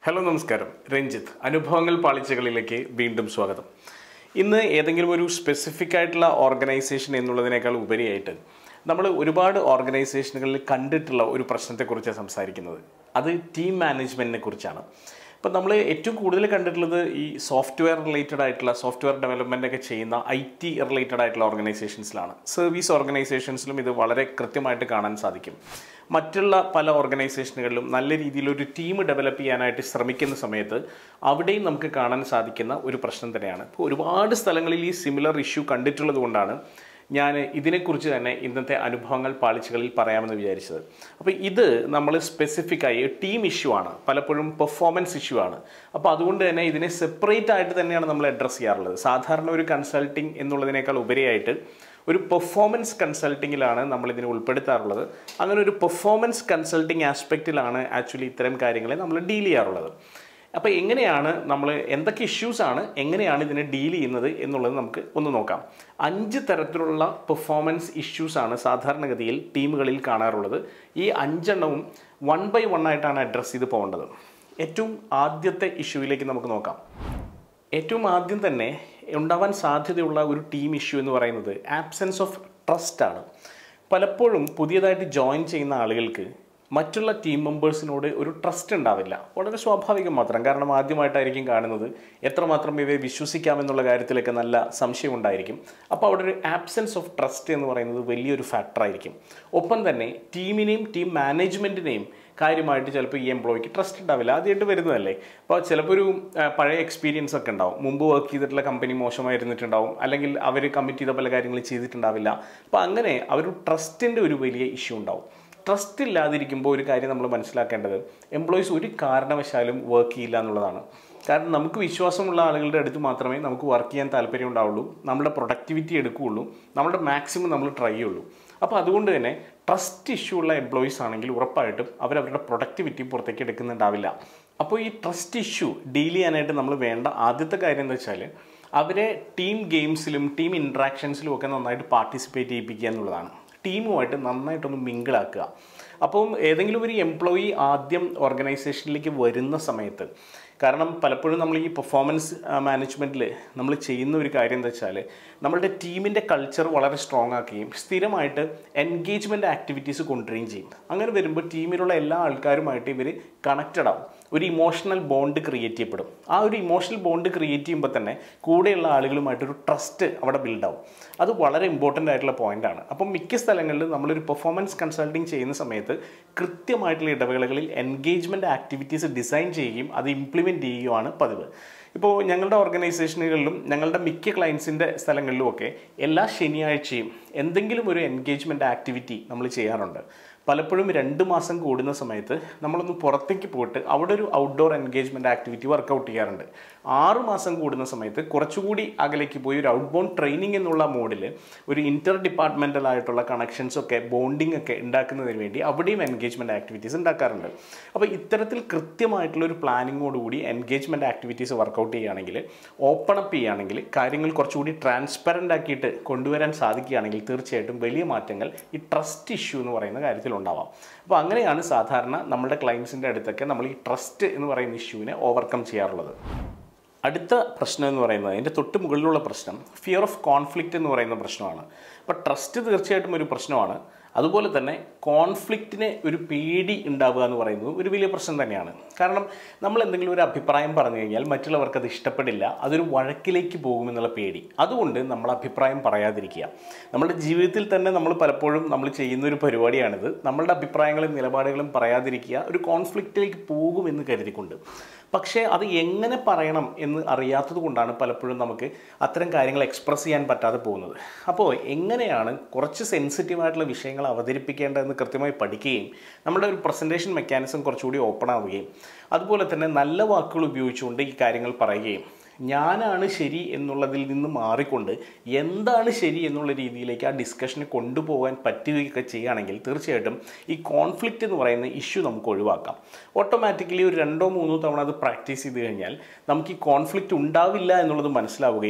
hello നമസ്കാരം രഞ്ജിത്ത് അനുഭവങ്ങൾ പാളിച്ചകളിലേക്ക് വീണ്ടും സ്വാഗതം ഇന്ന് ഏതെങ്കിലും ഒരു സ്പെസിഫിക് ആയിട്ടുള്ള ഓർഗനൈസേഷൻ എന്നുള്ളതിനേക്കാൾ ഉപരിയായിട്ട് നമ്മൾ ഒരുപാട് ഓർഗനൈസേഷനുകളിൽ കണ്ടിട്ടുള്ള ഒരു പ്രശ്നത്തെക്കുറിച്ചാണ് സംസാരിക്കുന്നത് അത് ടീം മാനേജ്മെൻറ്റിനെ കുറിച്ചാണ് ഇപ്പം നമ്മൾ ഏറ്റവും കൂടുതൽ കണ്ടിട്ടുള്ളത് ഈ സോഫ്റ്റ്വെയർ റിലേറ്റഡ് ആയിട്ടുള്ള സോഫ്റ്റ്വെയർ ഡെവലപ്മെൻ്റ് ഒക്കെ ചെയ്യുന്ന ഐ ടി റിലേറ്റഡ് ആയിട്ടുള്ള ഓർഗനൈസേഷൻസിലാണ് സർവീസ് ഓർഗനൈസേഷൻസിലും ഇത് വളരെ കൃത്യമായിട്ട് കാണാൻ സാധിക്കും മറ്റുള്ള പല ഓർഗനൈസേഷനുകളിലും നല്ല രീതിയിൽ ഒരു ടീം ഡെവലപ്പ് ചെയ്യാനായിട്ട് ശ്രമിക്കുന്ന സമയത്ത് അവിടെയും നമുക്ക് കാണാൻ സാധിക്കുന്ന ഒരു പ്രശ്നം തന്നെയാണ് ഇപ്പോൾ ഒരുപാട് സ്ഥലങ്ങളിൽ ഈ സിമിലർ ഇഷ്യൂ കണ്ടിട്ടുള്ളത് കൊണ്ടാണ് ഞാൻ ഇതിനെക്കുറിച്ച് തന്നെ ഇന്നത്തെ അനുഭവങ്ങൾ പാളിച്ചകളിൽ പറയാമെന്ന് വിചാരിച്ചത് അപ്പോൾ ഇത് നമ്മൾ സ്പെസിഫിക് ആയി ടീം ഇഷ്യൂ ആണ് പലപ്പോഴും പെർഫോമൻസ് ഇഷ്യൂ ആണ് അപ്പോൾ അതുകൊണ്ട് തന്നെ ഇതിനെ സെപ്പറേറ്റ് ആയിട്ട് തന്നെയാണ് നമ്മൾ അഡ്രസ്സ് ചെയ്യാറുള്ളത് സാധാരണ ഒരു കൺസൾട്ടിങ് എന്നുള്ളതിനേക്കാൾ ഉപരിയായിട്ട് ഒരു പെർഫോമൻസ് കൺസൾട്ടിങ്ങിലാണ് നമ്മൾ ഇതിനെ ഉൾപ്പെടുത്താറുള്ളത് അങ്ങനെ ഒരു പെർഫോമൻസ് കൺസൾട്ടിങ് ആസ്പെക്റ്റിലാണ് ആക്ച്വലി ഇത്തരം കാര്യങ്ങളെ നമ്മൾ ഡീൽ ചെയ്യാറുള്ളത് അപ്പോൾ എങ്ങനെയാണ് നമ്മൾ എന്തൊക്കെ ഇഷ്യൂസാണ് എങ്ങനെയാണ് ഇതിനെ ഡീൽ ചെയ്യുന്നത് എന്നുള്ളത് നമുക്ക് ഒന്ന് നോക്കാം അഞ്ച് തരത്തിലുള്ള പെർഫോമൻസ് ഇഷ്യൂസാണ് സാധാരണഗതിയിൽ ടീമുകളിൽ കാണാറുള്ളത് ഈ അഞ്ചെണ്ണവും വൺ ബൈ വൺ ആയിട്ടാണ് അഡ്രസ്സ് ചെയ്ത് പോകേണ്ടത് ഏറ്റവും ആദ്യത്തെ ഇഷ്യൂവിലേക്ക് നമുക്ക് നോക്കാം ഏറ്റവും ആദ്യം തന്നെ ഉണ്ടാവാൻ സാധ്യതയുള്ള ഒരു ടീം ഇഷ്യൂ എന്ന് പറയുന്നത് ആബ്സെൻസ് ഓഫ് ട്രസ്റ്റ് ആണ് പലപ്പോഴും പുതിയതായിട്ട് ജോയിൻ ചെയ്യുന്ന ആളുകൾക്ക് മറ്റുള്ള ടീം മെമ്പേഴ്സിനോട് ഒരു ട്രസ്റ്റ് ഉണ്ടാവില്ല വളരെ സ്വാഭാവികം മാത്രം കാരണം ആദ്യമായിട്ടായിരിക്കും കാണുന്നത് എത്രമാത്രം ഇവയെ വിശ്വസിക്കാമെന്നുള്ള കാര്യത്തിലൊക്കെ നല്ല സംശയം ഉണ്ടായിരിക്കും അപ്പോൾ അവിടെ ഒരു ആബ്സെൻസ് ഓഫ് ട്രസ്റ്റ് എന്ന് പറയുന്നത് വലിയൊരു ഫാക്ടറായിരിക്കും ഒപ്പം തന്നെ ടീമിനെയും ടീം മാനേജ്മെൻറ്റിനെയും കാര്യമായിട്ട് ചിലപ്പോൾ ഈ എംപ്ലോയിക്ക് ട്രസ്റ്റ് ഉണ്ടാവില്ല ആദ്യമായിട്ട് വരുന്നതല്ലേ അപ്പോൾ ചിലപ്പോൾ ഒരു ആ, പഴയ എക്സ്പീരിയൻസ് ഒക്കെ ഉണ്ടാവും മുമ്പ് വർക്ക് ചെയ്തിട്ടുള്ള കമ്പനി മോശമായിരുന്നിട്ടുണ്ടാവും അല്ലെങ്കിൽ അവർ കമ്മിറ്റ് ചെയ്ത പല കാര്യങ്ങളും ചെയ്തിട്ടുണ്ടാവില്ല അപ്പോൾ അങ്ങനെ ആ ഒരു ട്രസ്റ്റിൻ്റെ ഒരു വലിയ ഇഷ്യൂ ഉണ്ടാവും ട്രസ്റ്റ് ഇല്ലാതിരിക്കുമ്പോൾ ഒരു കാര്യം നമ്മൾ മനസ്സിലാക്കേണ്ടത് എംപ്ലോയീസ് ഒരു കാരണവശാലും വർക്ക് ചെയ്യില്ല എന്നുള്ളതാണ് കാരണം നമുക്ക് വിശ്വാസമുള്ള ആളുകളുടെ അടുത്ത് മാത്രമേ നമുക്ക് വർക്ക് ചെയ്യാൻ താല്പര്യം ഉണ്ടാവുള്ളൂ നമ്മുടെ പ്രൊഡക്ടിവിറ്റി എടുക്കുകയുള്ളൂ നമ്മുടെ മാക്സിമം നമ്മൾ ട്രൈ ചെയ്യുള്ളൂ അപ്പോൾ അതുകൊണ്ട് തന്നെ ട്രസ്റ്റ് ഇഷ്യൂ ഉള്ള എംപ്ലോയീസ് ആണെങ്കിൽ ഉറപ്പായിട്ടും അവരവരുടെ പ്രൊഡക്ടിവിറ്റി പുറത്തേക്ക് എടുക്കുന്നുണ്ടാവില്ല അപ്പോൾ ഈ ട്രസ്റ്റ് ഇഷ്യൂ ഡീൽ ചെയ്യാനായിട്ട് നമ്മൾ വേണ്ട ആദ്യത്തെ കാര്യം എന്താ വെച്ചാൽ അവരെ ടീം ഗെയിംസിലും ടീം ഇൻട്രാക്ഷൻസിലും ഒക്കെ നന്നായിട്ട് പാർട്ടിസിപ്പേറ്റ് ചെയ്യിപ്പിക്കുക എന്നുള്ളതാണ് ടീമുമായിട്ട് നന്നായിട്ടൊന്ന് മിങ്കിളാക്കുക അപ്പം ഏതെങ്കിലും ഒരു എംപ്ലോയി ആദ്യം ഓർഗനൈസേഷനിലേക്ക് വരുന്ന സമയത്ത് കാരണം പലപ്പോഴും നമ്മൾ ഈ പെർഫോമൻസ് മാനേജ്മെൻറ്റിൽ നമ്മൾ ചെയ്യുന്ന ഒരു കാര്യം എന്താ വെച്ചാൽ നമ്മളുടെ ടീമിൻ്റെ കൾച്ചർ വളരെ സ്ട്രോങ് ആക്കുകയും സ്ഥിരമായിട്ട് എൻഗേജ്മെൻറ്റ് ആക്ടിവിറ്റീസ് കൊണ്ടുവരികയും ചെയ്യും അങ്ങനെ വരുമ്പോൾ ടീമിലുള്ള എല്ലാ ആൾക്കാരുമായിട്ട് ഇവർ കണക്റ്റഡ് ആവും ഒരു ഇമോഷണൽ ബോണ്ട് ക്രിയേറ്റ് ചെയ്യപ്പെടും ആ ഒരു ഇമോഷണൽ ബോണ്ട് ക്രിയേറ്റ് ചെയ്യുമ്പോൾ തന്നെ കൂടെയുള്ള ആളുകളുമായിട്ടൊരു ട്രസ്റ്റ് അവിടെ ബിൽഡ് ആവും അത് വളരെ ഇമ്പോർട്ടൻ്റ് ആയിട്ടുള്ള പോയിന്റാണ് അപ്പം മിക്ക സ്ഥലങ്ങളിലും നമ്മളൊരു പെർഫോമൻസ് കൺസൾട്ടിങ് ചെയ്യുന്ന സമയത്ത് കൃത്യമായിട്ടുള്ള ഇടവേളകളിൽ എൻഗേജ്മെൻറ്റ് ആക്ടിവിറ്റീസ് ഡിസൈൻ ചെയ്യുകയും അത് ഇംപ്ലിമെൻറ്റ് ചെയ്യുകയാണ് പതിവ് ഇപ്പോൾ ഞങ്ങളുടെ ഓർഗനൈസേഷനുകളിലും ഞങ്ങളുടെ മിക്ക ക്ലയൻസിൻ്റെ സ്ഥലങ്ങളിലും ഒക്കെ എല്ലാ ശനിയാഴ്ചയും എന്തെങ്കിലും ഒരു എൻഗേജ്മെൻറ്റ് ആക്ടിവിറ്റി നമ്മൾ ചെയ്യാറുണ്ട് പലപ്പോഴും രണ്ട് മാസം കൂടുന്ന സമയത്ത് നമ്മളൊന്ന് പുറത്തേക്ക് പോയിട്ട് അവിടെ ഒരു ഔട്ട്ഡോർ എൻഗേജ്മെൻറ്റ് ആക്ടിവിറ്റി വർക്കൗട്ട് ചെയ്യാറുണ്ട് ആറ് മാസം കൂടുന്ന സമയത്ത് കുറച്ചുകൂടി അകലേക്ക് പോയി ഒരു ഔട്ട് ബോണ്ട് ട്രെയിനിങ് എന്നുള്ള മോഡിൽ ഒരു ഇൻ്റർ ഡിപ്പാർട്ട്മെൻ്റൽ ആയിട്ടുള്ള കണക്ഷൻസ് ഒക്കെ ബോണ്ടിങ് ഒക്കെ ഉണ്ടാക്കുന്നതിന് വേണ്ടി അവിടെയും എൻഗേജ്മെൻറ്റ് ആക്ടിവിറ്റീസ് ഉണ്ടാക്കാറുണ്ട് അപ്പോൾ ഇത്തരത്തിൽ കൃത്യമായിട്ടുള്ള ഒരു പ്ലാനിങ്ങോടുകൂടി എൻഗേജ്മെൻറ്റ് ആക്ടിവിറ്റീസ് വർക്കൗട്ട് ചെയ്യുകയാണെങ്കിൽ ഓപ്പൺ അപ്പ് ചെയ്യുകയാണെങ്കിൽ കാര്യങ്ങൾ കുറച്ചുകൂടി ട്രാൻസ്പെറൻ്റ് ആക്കിയിട്ട് കൊണ്ടുവരാൻ സാധിക്കുകയാണെങ്കിൽ തീർച്ചയായിട്ടും വലിയ മാറ്റങ്ങൾ ഈ ട്രസ്റ്റ് ഇഷ്യൂ എന്ന് പറയുന്ന കാര്യത്തിൽ ഉണ്ടാവാം അപ്പോൾ അങ്ങനെയാണ് സാധാരണ നമ്മുടെ ക്ലയൻസിൻ്റെ അടുത്തൊക്കെ നമ്മൾ ഈ ട്രസ്റ്റ് എന്ന് പറയുന്ന ഇഷ്യൂവിനെ ഓവർകം ചെയ്യാറുള്ളത് അടുത്ത പ്രശ്നം എന്ന് പറയുന്നത് അതിൻ്റെ തൊട്ട് മുകളിലുള്ള പ്രശ്നം ഫിയർ ഓഫ് കോൺഫ്ലിക്റ്റ് എന്ന് പറയുന്ന പ്രശ്നമാണ് അപ്പോൾ ട്രസ്റ്റ് തീർച്ചയായിട്ടും ഒരു പ്രശ്നമാണ് അതുപോലെ തന്നെ കോൺഫ്ലിക്റ്റിന് ഒരു പേടി ഉണ്ടാവുക എന്ന് പറയുന്നത് ഒരു വലിയ പ്രശ്നം തന്നെയാണ് കാരണം നമ്മൾ എന്തെങ്കിലും ഒരു അഭിപ്രായം പറഞ്ഞു കഴിഞ്ഞാൽ മറ്റുള്ളവർക്ക് അത് ഇഷ്ടപ്പെടില്ല അതൊരു വഴക്കിലേക്ക് പോകുമെന്നുള്ള പേടി അതുകൊണ്ട് നമ്മൾ അഭിപ്രായം പറയാതിരിക്കുക നമ്മുടെ ജീവിതത്തിൽ തന്നെ നമ്മൾ പലപ്പോഴും നമ്മൾ ചെയ്യുന്ന ഒരു പരിപാടിയാണിത് നമ്മളുടെ അഭിപ്രായങ്ങളും നിലപാടുകളും പറയാതിരിക്കുക ഒരു കോൺഫ്ലിക്റ്റിലേക്ക് പോകുമെന്ന് കരുതിക്കൊണ്ട് പക്ഷേ അത് എങ്ങനെ പറയണം എന്ന് അറിയാത്തത് കൊണ്ടാണ് പലപ്പോഴും നമുക്ക് അത്തരം കാര്യങ്ങൾ എക്സ്പ്രസ് ചെയ്യാൻ പറ്റാതെ പോകുന്നത് അപ്പോൾ എങ്ങനെയാണ് കുറച്ച് സെൻസിറ്റീവ് ആയിട്ടുള്ള വിഷയങ്ങൾ അവതരിപ്പിക്കേണ്ടതെന്ന് കൃത്യമായി പഠിക്കുകയും നമ്മുടെ ഒരു പ്രസൻറ്റേഷൻ മെക്കാനിസം കുറച്ചുകൂടി ഓപ്പൺ ആവുകയും അതുപോലെ തന്നെ നല്ല വാക്കുകൾ ഉപയോഗിച്ചുകൊണ്ട് ഈ കാര്യങ്ങൾ പറയുകയും ഞാനാണ് ശരി എന്നുള്ളതിൽ നിന്ന് മാറിക്കൊണ്ട് എന്താണ് ശരി എന്നുള്ള രീതിയിലേക്ക് ആ ഡിസ്കഷനെ കൊണ്ടുപോകാൻ പറ്റുകയൊക്കെ ചെയ്യുകയാണെങ്കിൽ തീർച്ചയായിട്ടും ഈ കോൺഫ്ലിക്റ്റ് എന്ന് പറയുന്ന ഇഷ്യൂ നമുക്ക് ഒഴിവാക്കാം ഓട്ടോമാറ്റിക്കലി ഒരു രണ്ടോ മൂന്നോ തവണ അത് പ്രാക്ടീസ് ചെയ്ത് കഴിഞ്ഞാൽ നമുക്ക് ഈ കോൺഫ്ലിക്റ്റ് ഉണ്ടാവില്ല എന്നുള്ളത് മനസ്സിലാവുകയും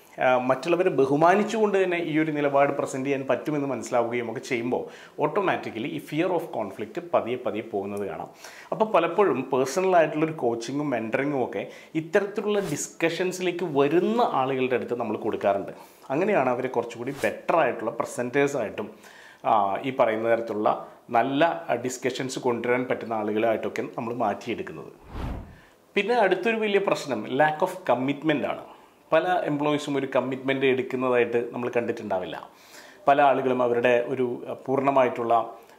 ആ, മറ്റുള്ളവരെ ബഹുമാനിച്ചുകൊണ്ട് തന്നെ ഈ ഒരു നിലപാട് പ്രസൻറ്റ് ചെയ്യാൻ പറ്റുമെന്ന് മനസ്സിലാവുകയും ഒക്കെ ചെയ്യുമ്പോൾ ഓട്ടോമാറ്റിക്കലി ഈ ഫിയർ ഓഫ് കോൺഫ്ലിക്റ്റ് പതിയെ പതിയെ പോകുന്നത് കാണാം അപ്പോൾ പലപ്പോഴും പേഴ്സണൽ ആയിട്ടുള്ളൊരു കോച്ചിങ്ങും മെൻറ്ററിങ്ങും ഒക്കെ ഇത്തരത്തിലുള്ള ഡിസ്കഷൻസിലേക്ക് വരുന്ന ആളുകളുടെ അടുത്ത് നമ്മൾ കൊടുക്കാറുണ്ട് അങ്ങനെയാണ് അവരെ കുറച്ചുകൂടി ബെറ്റർ ആയിട്ടുള്ള പ്രസൻറ്റേഴ്സായിട്ടും ഈ പറയുന്ന തരത്തിലുള്ള നല്ല ഡിസ്കഷൻസ് കൊണ്ടുവരാൻ പറ്റുന്ന ആളുകളായിട്ടൊക്കെ നമ്മൾ മാറ്റിയെടുക്കുന്നത് പിന്നെ അടുത്തൊരു വലിയ പ്രശ്നം ലാക്ക് ഓഫ് കമ്മിറ്റ്മെൻ്റ് ആണ് പല എംപ്ലോയീസും ഒരു കമ്മിറ്റ്മെൻ്റ് എടുക്കുന്നതായിട്ട് നമ്മൾ കണ്ടിട്ടുണ്ടാവില്ല പല ആളുകളും അവരുടെ ഒരു അഹ്, പൂർണ്ണമായിട്ടുള്ള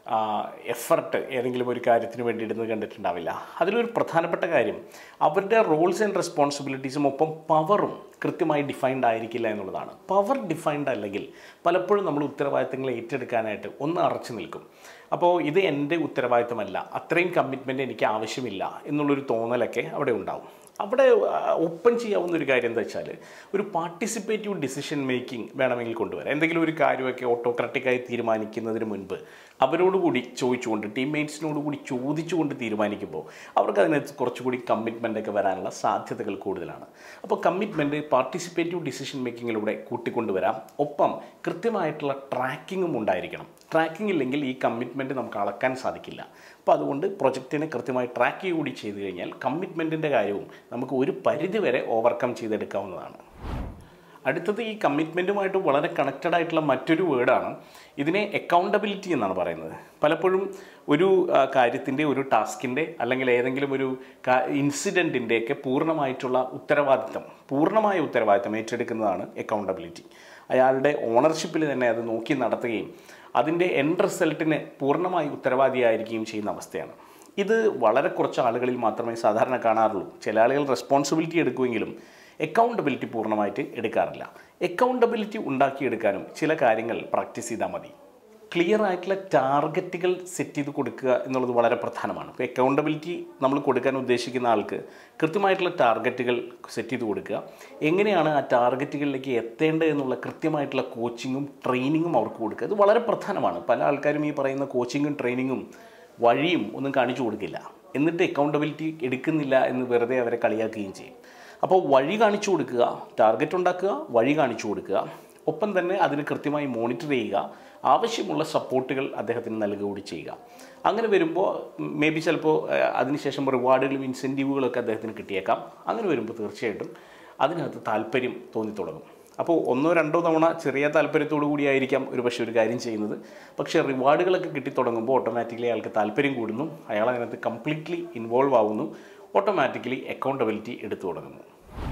എഫർട്ട് ഏതെങ്കിലും ഒരു കാര്യത്തിന് വേണ്ടി ഇടുന്നത് കണ്ടിട്ടുണ്ടാവില്ല അതിലൊരു പ്രധാനപ്പെട്ട കാര്യം അവരുടെ റോൾസ് ആൻഡ് റെസ്പോൺസിബിലിറ്റീസും ഒപ്പം പവറും കൃത്യമായി ഡിഫൈൻഡ് ആയിരിക്കില്ല എന്നുള്ളതാണ് പവർ ഡിഫൈൻഡ് അല്ലെങ്കിൽ പലപ്പോഴും നമ്മൾ ഉത്തരവാദിത്തങ്ങൾ ഏറ്റെടുക്കാനായിട്ട് ഒന്ന് അറച്ചു നിൽക്കും അപ്പോൾ ഇത് എൻ്റെ ഉത്തരവാദിത്തമല്ല അത്രയും കമ്മിറ്റ്മെൻറ്റ് എനിക്ക് ആവശ്യമില്ല എന്നുള്ളൊരു തോന്നലൊക്കെ അവിടെ ഉണ്ടാവും അവിടെ ആ, ഒപ്പം ചെയ്യാവുന്ന ഒരു കാര്യം എന്താ വെച്ചാൽ ഒരു പാർട്ടിസിപ്പേറ്റീവ് ഡിസിഷൻ മേക്കിംഗ് വേണമെങ്കിൽ കൊണ്ടുവരാം എന്തെങ്കിലും ഒരു കാര്യമൊക്കെ ഓട്ടോക്രാറ്റിക്കായി തീരുമാനിക്കുന്നതിന് മുൻപ് അവരോടുകൂടി ചോദിച്ചുകൊണ്ട് ടീംമേറ്റ്സിനോട് കൂടി ചോദിച്ചുകൊണ്ട് തീരുമാനിക്കുമ്പോൾ അവർക്ക് അതിനകത്ത് കുറച്ചുകൂടി കമ്മിറ്റ്മെൻ്റ് ഒക്കെ വരാനുള്ള സാധ്യതകൾ കൂടുതലാണ് അപ്പോൾ കമ്മിറ്റ്മെൻറ്റ് പാർട്ടിസിപ്പേറ്റീവ് ഡിസിഷൻ മേക്കിങ്ങിലൂടെ കൂട്ടിക്കൊണ്ടുവരാം ഒപ്പം കൃത്യമായിട്ടുള്ള ട്രാക്കിങ്ങും ഉണ്ടായിരിക്കണം ട്രാക്കിംഗ് ഇല്ലെങ്കിൽ ഈ കമ്മിറ്റ്മെൻറ്റ് നമുക്ക് അളക്കാൻ സാധിക്കില്ല അപ്പോൾ അതുകൊണ്ട് പ്രൊജക്റ്റിനെ കൃത്യമായി ട്രാക്ക് കൂടി ചെയ്തു കഴിഞ്ഞാൽ കമ്മിറ്റ്മെൻറ്റിൻ്റെ കാര്യവും നമുക്ക് ഒരു പരിധി വരെ ഓവർകം ചെയ്തെടുക്കാവുന്നതാണ് അടുത്തത് ഈ കമ്മിറ്റ്മെൻറ്റുമായിട്ട് വളരെ കണക്റ്റഡ് ആയിട്ടുള്ള മറ്റൊരു വേർഡാണ് ഇതിനെ അക്കൗണ്ടബിലിറ്റി എന്നാണ് പറയുന്നത് പലപ്പോഴും ഒരു കാര്യത്തിൻ്റെ ഒരു ടാസ്കിൻ്റെ അല്ലെങ്കിൽ ഏതെങ്കിലും ഒരു ഇൻസിഡൻറ്റിൻ്റെ ഒക്കെ പൂർണ്ണമായിട്ടുള്ള ഉത്തരവാദിത്തം പൂർണ്ണമായ ഉത്തരവാദിത്തം ഏറ്റെടുക്കുന്നതാണ് അക്കൗണ്ടബിലിറ്റി അയാളുടെ ഓണർഷിപ്പിൽ തന്നെ അത് നോക്കി നടത്തുകയും അതിൻ്റെ എൻഡ് റിസൾട്ടിന് പൂർണ്ണമായി ഉത്തരവാദിയായിരിക്കുകയും ചെയ്യുന്ന അവസ്ഥയാണ് ഇത് വളരെ കുറച്ച് ആളുകളിൽ മാത്രമേ സാധാരണ കാണാറുള്ളൂ ചില ആളുകൾ റെസ്പോൺസിബിലിറ്റി എടുക്കുമെങ്കിലും അക്കൗണ്ടബിലിറ്റി പൂർണ്ണമായിട്ട് എടുക്കാറില്ല അക്കൗണ്ടബിലിറ്റി ഉണ്ടാക്കിയെടുക്കാനും ചില കാര്യങ്ങൾ പ്രാക്ടീസ് ചെയ്താൽ മതി ക്ലിയർ ആയിട്ടുള്ള ടാർഗറ്റുകൾ സെറ്റ് ചെയ്ത് കൊടുക്കുക എന്നുള്ളത് വളരെ പ്രധാനമാണ് ഇപ്പോൾ അക്കൗണ്ടബിലിറ്റി നമ്മൾ കൊടുക്കാൻ ഉദ്ദേശിക്കുന്ന ആൾക്ക് കൃത്യമായിട്ടുള്ള ടാർഗറ്റുകൾ സെറ്റ് ചെയ്ത് കൊടുക്കുക എങ്ങനെയാണ് ആ ടാർഗറ്റുകളിലേക്ക് എത്തേണ്ടത് എന്നുള്ള കൃത്യമായിട്ടുള്ള കോച്ചിങ്ങും ട്രെയിനിങ്ങും അവർക്ക് കൊടുക്കുക ഇത് വളരെ പ്രധാനമാണ് പല ആൾക്കാരും ഈ പറയുന്ന കോച്ചിങ്ങും ട്രെയിനിങ്ങും വഴിയും ഒന്നും കാണിച്ചു കൊടുക്കില്ല എന്നിട്ട് അക്കൗണ്ടബിലിറ്റി എടുക്കുന്നില്ല എന്ന് വെറുതെ അവരെ കളിയാക്കുകയും ചെയ്യും അപ്പോൾ വഴി കാണിച്ചു കൊടുക്കുക ടാർഗറ്റ് ഉണ്ടാക്കുക വഴി കാണിച്ചു കൊടുക്കുക ഒപ്പം തന്നെ അതിന് കൃത്യമായി മോണിറ്റർ ചെയ്യുക ആവശ്യമുള്ള സപ്പോർട്ടുകൾ അദ്ദേഹത്തിന് നൽകുക കൂടി ചെയ്യുക അങ്ങനെ വരുമ്പോൾ മേ ബി ചിലപ്പോൾ ഏഹ്, അതിനുശേഷം റിവാർഡുകളും ഇൻസെൻറ്റീവുകളൊക്കെ അദ്ദേഹത്തിന് കിട്ടിയേക്കാം അങ്ങനെ വരുമ്പോൾ തീർച്ചയായിട്ടും അതിനകത്ത് താല്പര്യം തോന്നി തുടങ്ങും അപ്പോൾ ഒന്നോ രണ്ടോ തവണ ചെറിയ താല്പര്യത്തോടു കൂടിയായിരിക്കാം ഒരു പക്ഷേ ഒരു കാര്യം ചെയ്യുന്നത് പക്ഷേ റിവാർഡുകളൊക്കെ കിട്ടി തുടങ്ങുമ്പോൾ ഓട്ടോമാറ്റിക്കലി അയാൾക്ക് താല്പര്യം കൂടുന്നു അയാൾ അതിനകത്ത് കംപ്ലീറ്റ്ലി ഇൻവോൾവ് ആവുന്നു ഓട്ടോമാറ്റിക്കലി അക്കൗണ്ടബിലിറ്റി എടുത്തു തുടങ്ങുന്നു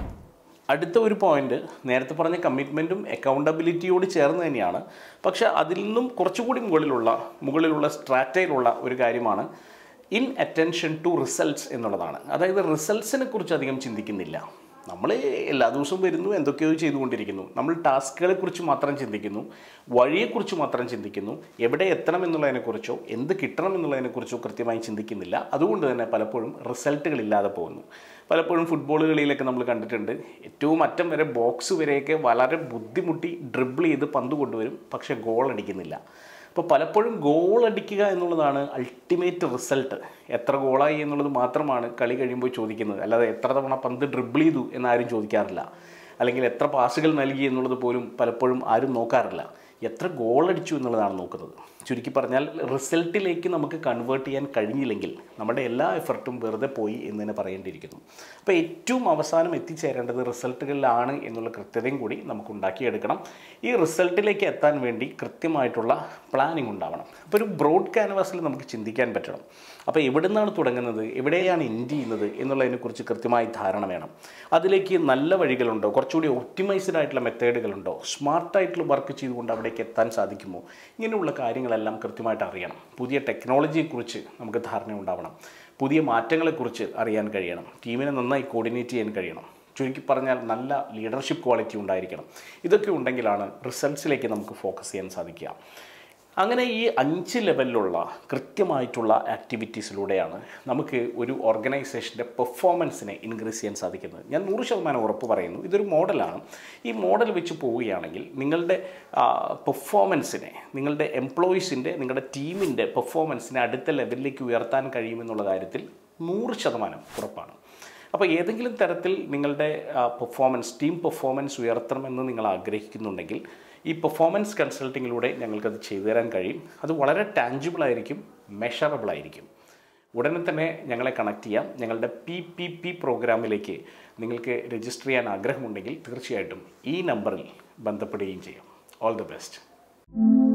അടുത്ത ഒരു പോയിന്റ് നേരത്തെ പറഞ്ഞ കമ്മിറ്റ്മെൻറ്റും അക്കൗണ്ടബിലിറ്റിയോട് ചേർന്ന് തന്നെയാണ് പക്ഷെ അതിൽ നിന്നും കുറച്ചുകൂടി മുകളിലുള്ള മുകളിലുള്ള സ്ട്രാറ്റയിലുള്ള ഒരു കാര്യമാണ് ഇൻ അറ്റൻഷൻ ടു റിസൾട്ട്സ് എന്നുള്ളതാണ് അതായത് റിസൾട്ട്സിനെ കുറിച്ച് അധികം ചിന്തിക്കുന്നില്ല നമ്മൾ എല്ലാ ദിവസവും വരുന്നു എന്തൊക്കെയോ ചെയ്തുകൊണ്ടിരിക്കുന്നു നമ്മൾ ടാസ്കുകളെ കുറിച്ച് മാത്രം ചിന്തിക്കുന്നു വഴിയെക്കുറിച്ച് മാത്രം ചിന്തിക്കുന്നു എവിടെ എത്തണം എന്നുള്ളതിനെക്കുറിച്ചോ എന്ത് കിട്ടണം എന്നുള്ളതിനെക്കുറിച്ചോ കൃത്യമായി ചിന്തിക്കുന്നില്ല അതുകൊണ്ട് തന്നെ പലപ്പോഴും റിസൾട്ടുകൾ ഇല്ലാതെ പോകുന്നു പലപ്പോഴും ഫുട്ബോൾ കളിയിലൊക്കെ നമ്മൾ കണ്ടിട്ടുണ്ട് ഏറ്റവും അറ്റം വരെ ബോക്സ് വരെയൊക്കെ വളരെ ബുദ്ധിമുട്ടി ഡ്രിബിൾ ചെയ്ത് പന്ത് കൊണ്ടുവരും പക്ഷേ ഗോൾ അടിക്കുന്നില്ല അപ്പോൾ പലപ്പോഴും ഗോൾ അടിക്കുക എന്നുള്ളതാണ് അൾട്ടിമേറ്റ് റിസൾട്ട് എത്ര ഗോളായി എന്നുള്ളത് മാത്രമാണ് കളി കഴിയുമ്പോൾ ചോദിക്കുന്നത് അല്ലാതെ എത്ര തവണ പന്ത് ഡ്രിബിൾ ചെയ്തു എന്നാരും ചോദിക്കാറില്ല അല്ലെങ്കിൽ എത്ര പാസുകൾ നൽകി എന്നുള്ളത് പോലും പലപ്പോഴും ആരും നോക്കാറില്ല എത്ര ഗോൾ അടിച്ചു എന്നുള്ളതാണ് നോക്കുന്നത് ചുരുക്കി പറഞ്ഞാൽ റിസൾട്ടിലേക്ക് നമുക്ക് കൺവേർട്ട് ചെയ്യാൻ കഴിഞ്ഞില്ലെങ്കിൽ നമ്മുടെ എല്ലാ എഫർട്ടും വെറുതെ പോയി എന്ന് തന്നെ പറയേണ്ടിയിരിക്കുന്നു അപ്പോൾ ഏറ്റവും അവസാനം എത്തിച്ചേരേണ്ടത് റിസൾട്ടുകളിലാണ് എന്നുള്ള കൃത്യതയും കൂടി നമുക്ക് ഉണ്ടാക്കിയെടുക്കണം ഈ റിസൾട്ടിലേക്ക് എത്താൻ വേണ്ടി കൃത്യമായിട്ടുള്ള പ്ലാനിങ് ഉണ്ടാവണം അപ്പോൾ ഒരു ബ്രോഡ് ക്യാൻവാസിൽ നമുക്ക് ചിന്തിക്കാൻ പറ്റണം അപ്പോൾ എവിടെ നിന്നാണ് തുടങ്ങുന്നത് എവിടെയാണ് എൻഡ് ചെയ്യുന്നത് എന്നുള്ളതിനെക്കുറിച്ച് കൃത്യമായി ധാരണ വേണം അതിലേക്ക് നല്ല വഴികളുണ്ടോ കുറച്ചുകൂടി ഒപ്റ്റിമൈസ്ഡ് ആയിട്ടുള്ള മെത്തേഡുകളുണ്ടോ സ്മാർട്ടായിട്ടുള്ള വർക്ക് ചെയ്തുകൊണ്ട് അവിടേക്ക് എത്താൻ സാധിക്കുമോ ഇങ്ങനെയുള്ള കാര്യങ്ങളെല്ലാം കൃത്യമായിട്ട് അറിയണം പുതിയ ടെക്നോളജിയെക്കുറിച്ച് നമുക്ക് ധാരണ ഉണ്ടാവണം പുതിയ മാറ്റങ്ങളെക്കുറിച്ച് അറിയാൻ കഴിയണം ടീമിനെ നന്നായി കോർഡിനേറ്റ് ചെയ്യാൻ കഴിയണം ചുരുക്കി പറഞ്ഞാൽ നല്ല ലീഡർഷിപ്പ് ക്വാളിറ്റി ഉണ്ടായിരിക്കണം ഇതൊക്കെ ഉണ്ടെങ്കിലാണ് റിസൾട്ട്സിലേക്ക് നമുക്ക് ഫോക്കസ് ചെയ്യാൻ സാധിക്കുക അങ്ങനെ ഈ അഞ്ച് ലെവലിലുള്ള കൃത്യമായിട്ടുള്ള ആക്ടിവിറ്റീസിലൂടെയാണ് നമുക്ക് ഒരു ഓർഗനൈസേഷൻ്റെ പെർഫോമൻസിനെ ഇൻക്രീസ് ചെയ്യാൻ സാധിക്കുന്നത് ഞാൻ നൂറ് ശതമാനം ഉറപ്പ് പറയുന്നു ഇതൊരു മോഡലാണ് ഈ മോഡൽ വെച്ച് പോവുകയാണെങ്കിൽ നിങ്ങളുടെ പെർഫോമൻസിനെ നിങ്ങളുടെ എംപ്ലോയീസിൻ്റെ നിങ്ങളുടെ ടീമിൻ്റെ പെർഫോമൻസിനെ അടുത്ത ലെവലിലേക്ക് ഉയർത്താൻ കഴിയുമെന്നുള്ള കാര്യത്തിൽ നൂറ് ശതമാനം ഉറപ്പാണ് അപ്പോൾ ഏതെങ്കിലും തരത്തിൽ നിങ്ങളുടെ പെർഫോമൻസ് ടീം പെർഫോമൻസ് ഉയർത്തണമെന്ന് നിങ്ങൾ ആഗ്രഹിക്കുന്നുണ്ടെങ്കിൽ ഈ പെർഫോമൻസ് കൺസൾട്ടിങ്ങിലൂടെ ഞങ്ങൾക്കത് ചെയ്തു തരാൻ കഴിയും അത് വളരെ ടാഞ്ചിബിൾ ആയിരിക്കും മെഷറബിൾ ആയിരിക്കും ഉടനെ തന്നെ ഞങ്ങളെ കണക്ട് ചെയ്യാം ഞങ്ങളുടെ പി പി പി പ്രോഗ്രാമിലേക്ക് നിങ്ങൾക്ക് രജിസ്റ്റർ ചെയ്യാൻ ആഗ്രഹമുണ്ടെങ്കിൽ തീർച്ചയായിട്ടും ഈ നമ്പറിൽ ബന്ധപ്പെടുകയും ചെയ്യാം ഓൾ ദി ബെസ്റ്റ്